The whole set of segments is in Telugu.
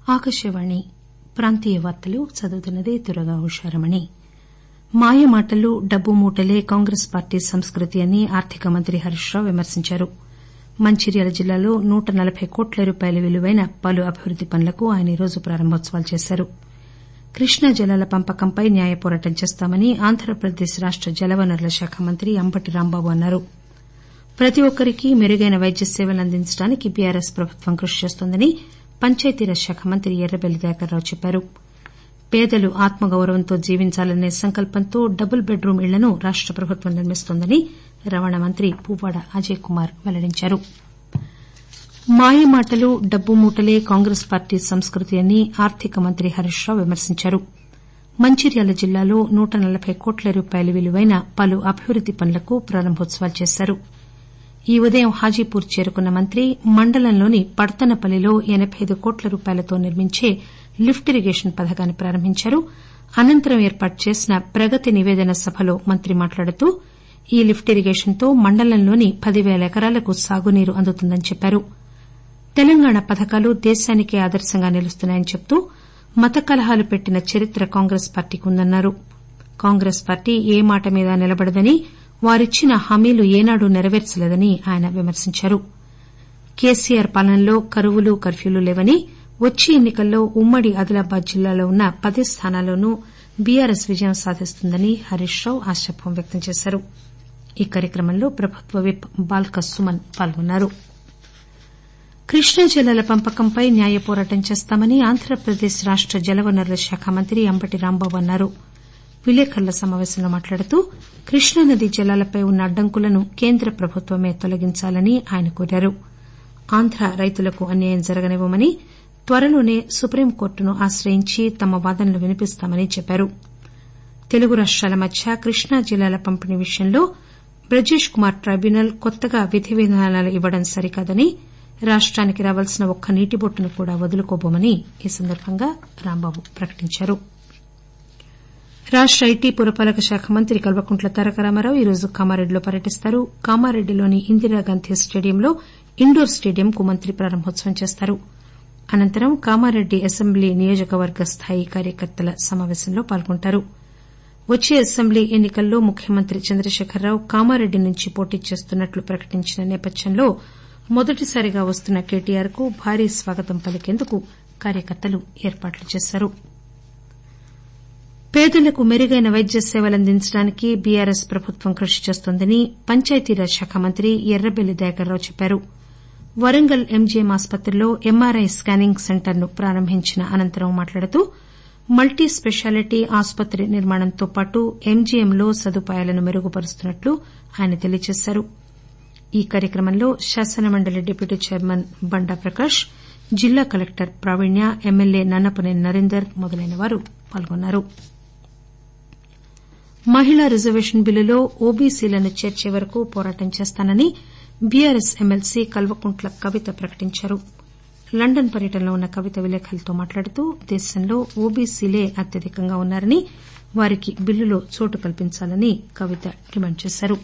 ఆకాశవాణి ప్రాంతీయ వార్తలు చదువుతున్నది దుర్గా ఉషారమణి మాయమాటలు డబ్బు మూటలే కాంగ్రెస్ పార్టీ సంస్కృతి అని ఆర్థిక మంత్రి హరీష్ రావు విమర్శించారు మంచిర్యాల జిల్లాలో నూట నలబై కోట్ల రూపాయల విలువైన పలు అభివృద్ది పనులకు ఆయన ఈరోజు ప్రారంభోత్సవాలు చేశారు కృష్ణా జలాల పంపకంపై న్యాయ పోరాటం చేస్తామని ఆంధ్రప్రదేశ్ రాష్ట జలవనరుల శాఖ మంత్రి అంబటి రాంబాబు అన్నారు ప్రతి ఒక్కరికీ మెరుగైన వైద్య సేవలు అందించడానికి బీఆర్ఎస్ ప్రభుత్వం కృషి చేస్తోందని పంచాయతీరాజ్ శాఖ మంత్రి ఎర్రబెల్లి దయాకర్రావు చెప్పారు పేదలు ఆత్మగౌరవంతో జీవించాలనే సంకల్పంతో డబుల్ బెడ్ రూం ఇళ్లను రాష్ట ప్రభుత్వం నిర్మిస్తోందని రవాణా మంత్రి పువ్వాడ అజయ్ కుమార్ వెల్లడించారు మాయమాటలు డబ్బు మూటలే కాంగ్రెస్ పార్టీ సంస్కృతి అని ఆర్థిక మంత్రి హరీష్ రావు విమర్శించారు మంచిర్యాల జిల్లాలో నూట నలబై కోట్ల రూపాయల విలువైన పలు అభివృద్ది పనులకు ప్రారంభోత్సవాలు చేశారు ఈ ఉదయం హాజీపూర్ చేరుకున్న మంత్రి మండలంలోని పడ్తనపల్లిలో ఎనబై అయిదు కోట్ల రూపాయలతో నిర్మించే లిప్ట్ ఇరిగేషన్ పథకాన్ని ప్రారంభించారు అనంతరం ఏర్పాటు చేసిన ప్రగతి నివేదన సభలో మంత్రి మాట్లాడుతూ ఈ లిప్ట్ ఇరిగేషన్ తో మండలంలోని పదివేల ఎకరాలకు సాగునీరు అందుతుందని చెప్పారు తెలంగాణ పథకాలు దేశానికే ఆదర్శంగా నిలుస్తున్నాయని చెబుతూ మత కలహాలు పెట్టిన చరిత్ర కాంగ్రెస్ పార్టీకి ఉందన్నారు కాంగ్రెస్ పార్టీ ఏ మాట మీద నిలబడదని వారిచ్చిన హామీలు ఏనాడూ నెరవేర్చలేదని ఆయన విమర్శించారు కేసీఆర్ పాలనలో కరువులు కర్ఫ్యూలు లేవని వచ్చే ఎన్ని కల్లో ఉమ్మడి ఆదిలాబాద్ జిల్లాలో ఉన్న పది స్థానాల్లోనూ బీఆర్ఎస్ విజయం సాధిస్తుందని హరీష్ రావు ఆశాభావం వ్యక్తం చేశారు ఈ కార్యక్రమంలో ప్రభుత్వ విప్ బాల్క సుమన్ పాల్గొన్నారు కృష్ణా జలాల పంపకంపై న్యాయ పోరాటం చేస్తామని ఆంధ్రప్రదేశ్ రాష్ట జలవనరుల శాఖ మంత్రి అంబటి రాంబాబు అన్నారు విలేకరుల సమాపేశంలో మాట్లాడుతూ కృష్ణానదీ జలాలపై ఉన్న అడ్డంకులను కేంద్ర ప్రభుత్వమే తొలగించాలని ఆయన కోరారు ఆంధ్ర రైతులకు అన్యాయం జరగనివ్వమని త్వరలోనే సుప్రీంకోర్టును ఆశ్రయించి తమ వాదనలు వినిపిస్తామని చెప్పారు తెలుగు రాష్టాల మధ్య కృష్ణా జలాల పంపిణీ విషయంలో బ్రజేష్ కుమార్ ట్రైబ్యునల్ కొత్తగా విధి విధానాలు ఇవ్వడం సరికాదని రాష్టానికి రావాల్సిన ఒక్క నీటి బొట్టును కూడా వదులుకోబోమని ఈ సందర్బంగా రాంబాబు ప్రకటించారు రాష్ట ఐటీ పురపాలక శాఖ మంత్రి కల్వకుంట్ల తారక రామారావు ఈరోజు కామారెడ్డిలో పర్యటిస్తారు కామారెడ్డిలోని ఇందిరాగాంధీ స్టేడియంలో ఇండోర్ స్టేడియంకు మంత్రి ప్రారంభోత్సవం చేస్తారు అనంతరం కామారెడ్డి అసెంబ్లీ నియోజకవర్గ స్థాయి కార్యకర్తల సమాపేశంలో పాల్గొంటారు వచ్చే అసెంబ్లీ ఎన్ని కల్లో ముఖ్యమంత్రి చంద్రశేఖరరావు కామారెడ్డి నుంచి పోటీ చేస్తున్నట్లు ప్రకటించిన నేపథ్యంలో మొదటిసారిగా వస్తున్న కేటీఆర్ కు భారీ స్వాగతం పలికేందుకు కార్యకర్తలు ఏర్పాట్లు చేశారు పేదలకు మెరుగైన వైద్య సేవలందించడానికి బీఆర్ఎస్ ప్రభుత్వం కృషి చేస్తోందని పంచాయతీరాజ్ శాఖ మంత్రి ఎర్రబెల్లి దయాకర్రావు చెప్పారు వరంగల్ ఎంజీఎం ఆసుపత్రిలో ఎంఆర్ఐ స్కానింగ్ సెంటర్ను ప్రారంభించిన అనంతరం మాట్లాడుతూ మల్టీ స్పెషాలిటీ ఆసుపత్రి నిర్మాణంతో పాటు ఎంజీఎంలో సదుపాయాలను మెరుగుపరుస్తున్నట్లు ఆయన తెలియజేశారు ఈ కార్యక్రమంలో శాసనమండలి డిప్యూటీ చైర్మన్ బండా ప్రకాష్ జిల్లా కలెక్టర్ ప్రావీణ్య ఎమ్మెల్యే నన్నపనేని నరేందర్ మొదలైనవారు పాల్గొన్నారు మహిళా రిజర్వేషన్ బిల్లులో ఓబీసీలను చేర్చే వరకు పోరాటం చేస్తానని బీఆర్ఎస్ ఎమ్మెల్సీ కల్వకుంట్ల కవిత ప్రకటించారు లండన్ పర్యటనలో ఉన్న కవిత విలేకరులతో మాట్లాడుతూ దేశంలో ఓబీసీలే అత్యధికంగా ఉన్నారని వారికి బిల్లులో చోటు కల్పించాలని కవిత డిమాండ్ చేశారు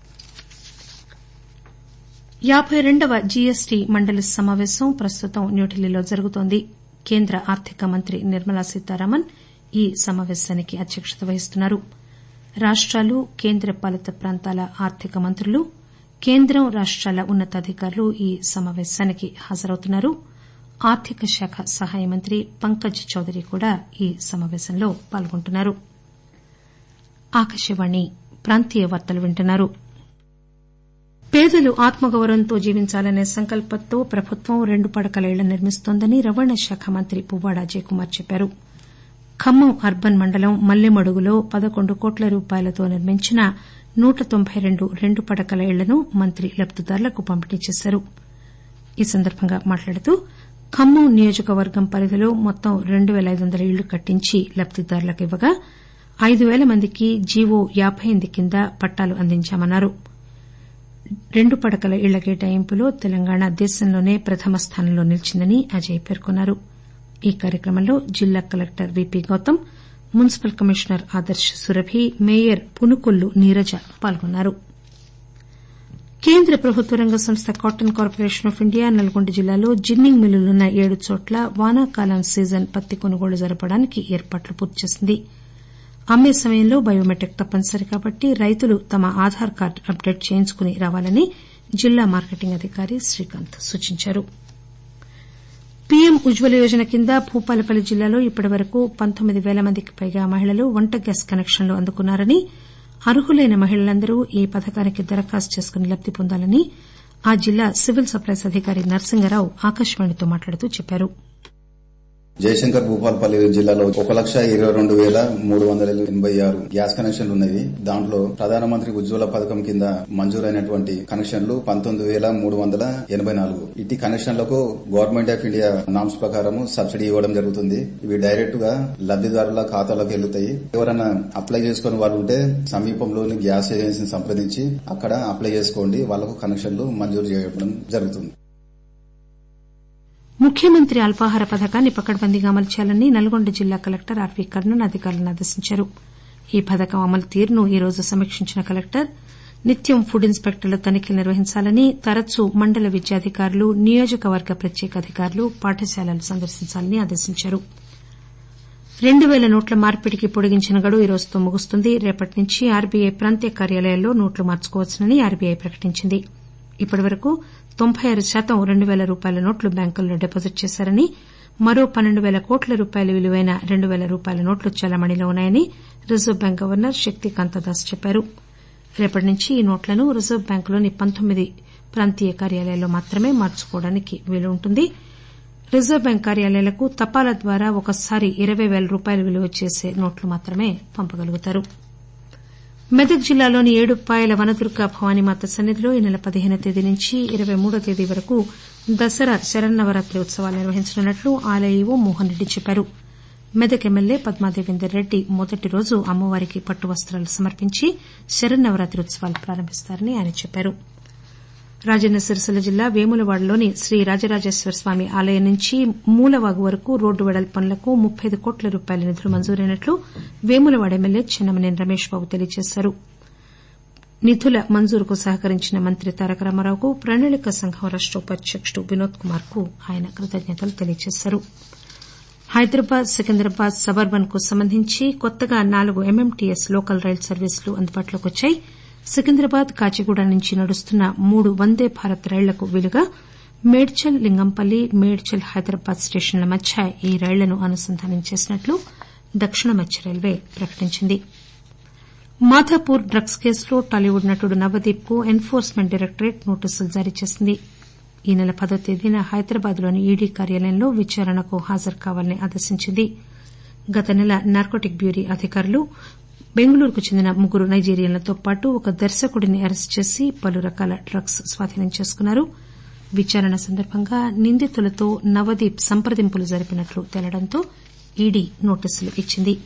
యాబై రెండవ జీఎస్టీ మండలి సమాపేశం ప్రస్తుతం న్యూఢిల్లీలో జరుగుతోంది కేంద్ర ఆర్థిక మంత్రి నిర్మలా సీతారామన్ ఈ సమాపేశానికి అధ్యక్షత వహిస్తున్నారు రాష్టాలు కేంద్ర పాలిత ప్రాంతాల ఆర్థిక మంత్రులు కేంద్రం రాష్టాల ఉన్న తాధికారులు ఈ సమాపేశానికి హాజరవుతున్నారు ఆర్థిక శాఖ సహాయ మంత్రి పంకజ్ చౌదరి కూడా ఈ సమాపేశంలో పాల్గొంటున్నారు పేదలు ఆత్మగౌరవంతో జీవించాలనే సంకల్పంతో ప్రభుత్వం రెండు పడకల ఇళ్లను నిర్మిస్తోందని రవాణా శాఖ మంత్రి పువ్వాడ అజయ్ కుమార్ చెప్పారు ఖమ్మం అర్బన్ మండలం మల్లెమడుగులో పదకొండు కోట్ల రూపాయలతో నిర్మించిన నూట తొంభై రెండు రెండు పడకల ఇళ్లను మంత్రి లబ్దిదారులకు పంపిణీ చేశారు ఈ సందర్బంగా మాట్లాడుతూ ఖమ్మం నియోజకవర్గం పరిధిలో మొత్తం రెండు పేల ఐదు వందల ఇళ్లు కట్టించి లబ్దిదారులకు ఇవ్వగా ఐదు పేల మందికి జీవో యాబై ఎనిమిది కింద పట్టాలు అందించామన్నారు రెండు పడకల ఇళ్ల కేటాయింపులో తెలంగాణ దేశంలోనే ప్రథమ స్థానంలో నిలిచిందని అజయ్ పేర్కొన్నారు ఈ కార్యక్రమంలో జిల్లా collector VP Gautam municipal commissioner Adarsh Surabhi mayor Punukollu Neeraja పాల్గొన్నారు కేంద్ర ప్రభుత్వ రంగ సంస్థ cotton corporation of India Nalgonda జిల్లాలో జిన్నింగ్ మిల్లులున్న ఏడు చోట్ల వానాకాలం సీజన్ పత్తి కొనుగోళ్లు జరపడానికి ఏర్పాట్లు పూర్తి చేసింది అమ్మే సమయంలో బయోమెట్రిక్ తప్పనిసరి కాబట్టి రైతులు తమ ఆధార్ కార్డు అప్డేట్ చేయించుకుని రావాలని జిల్లా మార్కెటింగ్ అధికారి శ్రీకాంత్ సూచించారు పీఎం ఉజ్వల యోజన కింద భూపాలపల్లి జిల్లాలో ఇప్పటివరకు పంతొమ్మిది పేల మందికి పైగా మహిళలు వంట గ్యాస్ కనెక్షన్లు అందుకున్నారని అర్హులైన మహిళలందరూ ఈ పథకానికి దరఖాస్తు చేసుకుని లబ్ది పొందాలని ఆ జిల్లా సివిల్ సప్లైస్ అధికారి నరసింగరావు ఆకాశవాణితో మాట్లాడుతూ చెప్పారు జయశంకర్ భూపాలపల్లి జిల్లాలో ఒక లక్ష ఇరవై రెండు వేల మూడు వందల ఎనబై ఆరు గ్యాస్ కనెక్షన్లు ఉన్నాయి దాంట్లో ప్రధానమంత్రి ఉజ్వల పథకం కింద మంజూరైనటువంటి కనెక్షన్లు పంతొమ్మిది వేల మూడు వందల ఎనబై నాలుగు ఇటు కనెక్షన్లకు గవర్నమెంట్ ఆఫ్ ఇండియా నామ్స్ ప్రకారం సబ్సిడీ ఇవ్వడం జరుగుతుంది ఇవి డైరెక్ట్ గా లబ్దిదారుల ఖాతాలోకి వెళ్తాయి ఎవరైనా అప్లై చేసుకుని వాళ్ళు ఉంటే సమీపంలోని గ్యాస్ ఏజెన్సీని సంప్రదించి అక్కడ అప్లై చేసుకోండి వాళ్లకు కనెక్షన్లు మంజూరు చేయడం జరుగుతుంది ముఖ్యమంత్రి అల్పాహార పథకాన్ని పకడ్బందీగా అమలు చేయాలని నల్గొండ జిల్లా కలెక్టర్ ఆర్వీ కర్ణన్ అధికారులను ఆదేశించారు ఈ పథకం అమలు తీరును ఈ రోజు సమీక్షించిన కలెక్టర్ నిత్యం ఫుడ్ ఇన్స్పెక్టర్లు తనిఖీలు నిర్వహించాలని తరచూ మండల విద్యాధికారులు నియోజకవర్గ ప్రత్యేక అధికారులు పాఠశాలలు సందర్శించాలని ఆదేశించారు రెండు పేల నోట్ల మార్పిడికి పొడిగించిన గడువు ఈ రోజుతో ముగుస్తుంది రేపటి నుంచి ఆర్బీఐ ప్రాంతీయ కార్యాలయాల్లో నోట్లు మార్చుకోవచ్చునని ఆర్బీఐ ప్రకటించింది ఇప్పటివరకు తొంభై ఆరు శాతం రెండు పేల రూపాయల నోట్లు బ్యాంకుల్లో డిపాజిట్ చేశారని మరో పన్నెండు పేల కోట్ల రూపాయల విలువైన రెండు పేల రూపాయల నోట్లు చలామణిలో ఉన్నాయని reserve bank governor Shaktikanta Das చెప్పారు రేపటి నుంచి ఈ నోట్లను రిజర్వు బ్యాంకులోని పంతొమ్మిది ప్రాంతీయ కార్యాలయాల్లో మాత్రమే మార్చుకోవడానికి వీలు ఉంటుంది రిజర్వు బ్యాంక్ కార్యాలయాలకు తపాలా ద్వారా ఒకసారి ఇరవై పేల రూపాయలు విలువ చేసే నోట్లు మాత్రమే పంపగలుగుతారు మెదక్ జిల్లాలోని ఏడుపాయల వనదుర్గ భవానీమాత సన్నిధిలో ఈ నెల పదిహేనవ తేదీ నుంచి ఇరవై మూడవ తేదీ వరకు దసరా శరన్నవరాత్రి ఉత్సవాలు నిర్వహించనున్నట్లు ఆలయ ఈవో మోహన్ రెడ్డి చెప్పారు మెదక్ ఎమ్మెల్యే పద్మాదేవేందర్ రెడ్డి మొదటి రోజు అమ్మవారికి పట్టు వస్తాలు సమర్పించి శరన్నవరాత్రి ఉత్సవాలు ప్రారంభిస్తారని ఆయన చెప్పారు రాజన్న సిరిసిల్ల జిల్లా వేములవాడలోని శ్రీ రాజరాజేశ్వర స్వామి ఆలయం నుంచి మూలవాగు వరకు రోడ్డు వెడల్పు పనులకు ముప్పై ఐదు కోట్ల రూపాయల నిధులు మంజూరైనట్లు వేములవాడ ఎమ్మెల్యే చెన్నమనేని రమేష్ బాబు తెలియజేశారు నిధుల మంజూరుకు సహకరించిన మంత్రి తారక రామారావుకు ప్రణాళిక సంఘం రాష్ట ఉపాధ్యకుడు వినోద్ కుమార్ కు ఆయన కృతజ్ఞతలు తెలియజేశారు హైదరాబాద్ సికింద్రాబాద్ సబ్ అర్బన్ కు సంబంధించి కొత్తగా నాలుగు ఎంఎంటీఎస్ లోకల్ రైలు సర్వీసులు అందుబాటులోకి వచ్చాయి సికింద్రాబాద్ కాచిగూడ నుంచి నడుస్తున్న మూడు వందే భారత్ రైళ్లకు వీలుగా మేడ్చల్ లింగంపల్లి మేడ్చల్ హైదరాబాద్ స్టేషన్ల మధ్య ఈ రైళ్లను అనుసంధానం చేసినట్లు దక్షిణ మధ్య రైల్వే ప్రకటించింది మాధాపూర్ డ్రగ్స్ కేసులో టాలీవుడ్ నటుడు నవదీప్ కు ఎన్ఫోర్స్మెంట్ డైరెక్టరేట్ నోటీసులు జారీ చేసింది ఈ నెల పదో తేదీన హైదరాబాద్ లోని ఈడీ కార్యాలయంలో విచారణకు హాజరు కావాలని ఆదేశించింది గత నెల నార్కోటిక్ బ్యూరో అధికారులు బెంగళూరుకు చెందిన ముగ్గురు నైజీరియన్లతో పాటు ఒక దర్శకుడిని అరెస్టు చేసి పలు రకాల డ్రగ్స్ స్వాధీనం చేసుకున్నారు విచారణ సందర్భంగా నిందితులతో నవదీప్ సంప్రదింపులు జరిపినట్లు తేలడంతో ఈడీ నోటీసులు ఇచ్చింది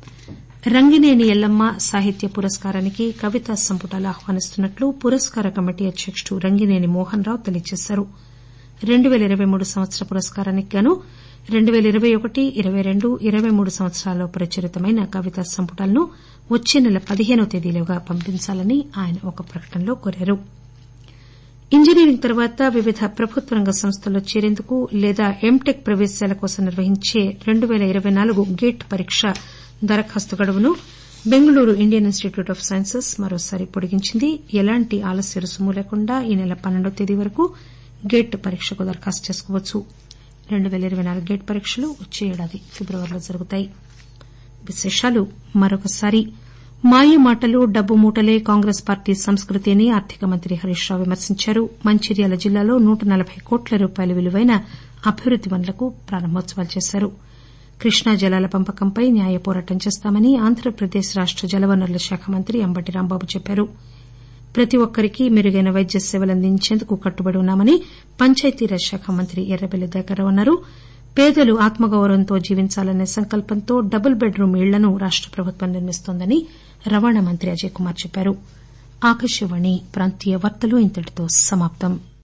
రంగినేని ఎల్లమ్మ సాహిత్య పురస్కారానికి కవితా సంపుటాలు ఆహ్వానిస్తున్నట్లు పురస్కార కమిటీ అధ్యకుడు రంగినేని మోహన్ రావు తెలియజేశారు రెండు పేల ఇరవై మూడు సంవత్సర పురస్కారానికి గాను రెండు పేల ఇరవై ఒకటి ఇరవై రెండు ఇరవై మూడు సంవత్సరాల్లో ప్రచురితమైన కవితా సంపుటాలను వచ్చే నెల పదిహేనవ తేదీలోగా పంపించాలని ఆయన ఒక ప్రకటనలో కోరారు ఇంజనీరింగ్ తర్వాత వివిధ ప్రభుత్వ రంగ సంస్థల్లో చేరేందుకు లేదా ఎంటెక్ ప్రవేశాల కోసం నిర్వహించే రెండు పేల ఇరవై నాలుగు గేట్ పరీక్ష దరఖాస్తు గడువును Bengaluru Indian Institute of Sciences మరోసారి పొడిగించింది ఎలాంటి ఆలస్య రుసుము లేకుండా ఈ నెల పన్నెండవ తేదీ వరకు గేట్ పరీక్షకు దరఖాస్తు చేసుకోవచ్చు రెండు పేల ఇరవై నాలుగు గేట్ పరీక్షలు వచ్చే ఏడాది ఫిబ్రవరిలో జరుగుతాయి విశేషాలు మరొకసారి మాయ మాటలు డబ్బు మూటలే కాంగ్రెస్ పార్టీ సంస్కృతి అని ఆర్థిక మంత్రి హరీష్ రావు విమర్శించారు మంచిర్యాల జిల్లాలో నూట నలబై కోట్ల రూపాయల విలువైన అభివృద్ది పనులకు ప్రారంభోత్సవాలు చేశారు కృష్ణా జలాల పంపకంపై న్యాయ పోరాటం చేస్తామని ఆంధ్రప్రదేశ్ రాష్ట జలవనరుల శాఖ మంత్రి అంబటి రాంబాబు చెప్పారు ప్రతి ఒక్కరికీ మెరుగైన వైద్య సేవలు అందించేందుకు కట్టుబడి ఉన్నామని పంచాయతీరాజ్ శాఖ మంత్రి ఎర్రబెల్లి దయాకర్రావు అన్నారు పేదలు ఆత్మగౌరవంతో జీవించాలనే సంకల్పంతో డబుల్ బెడ్ రూమ్ ఇళ్లను రాష్ట ప్రభుత్వం నిర్మిస్తోందని రవాణా మంత్రి అజయ్ కుమార్ చెప్పారు ఆకాశవాణి ప్రాంతీయ వార్తలు ఇంతటితో సమాప్తం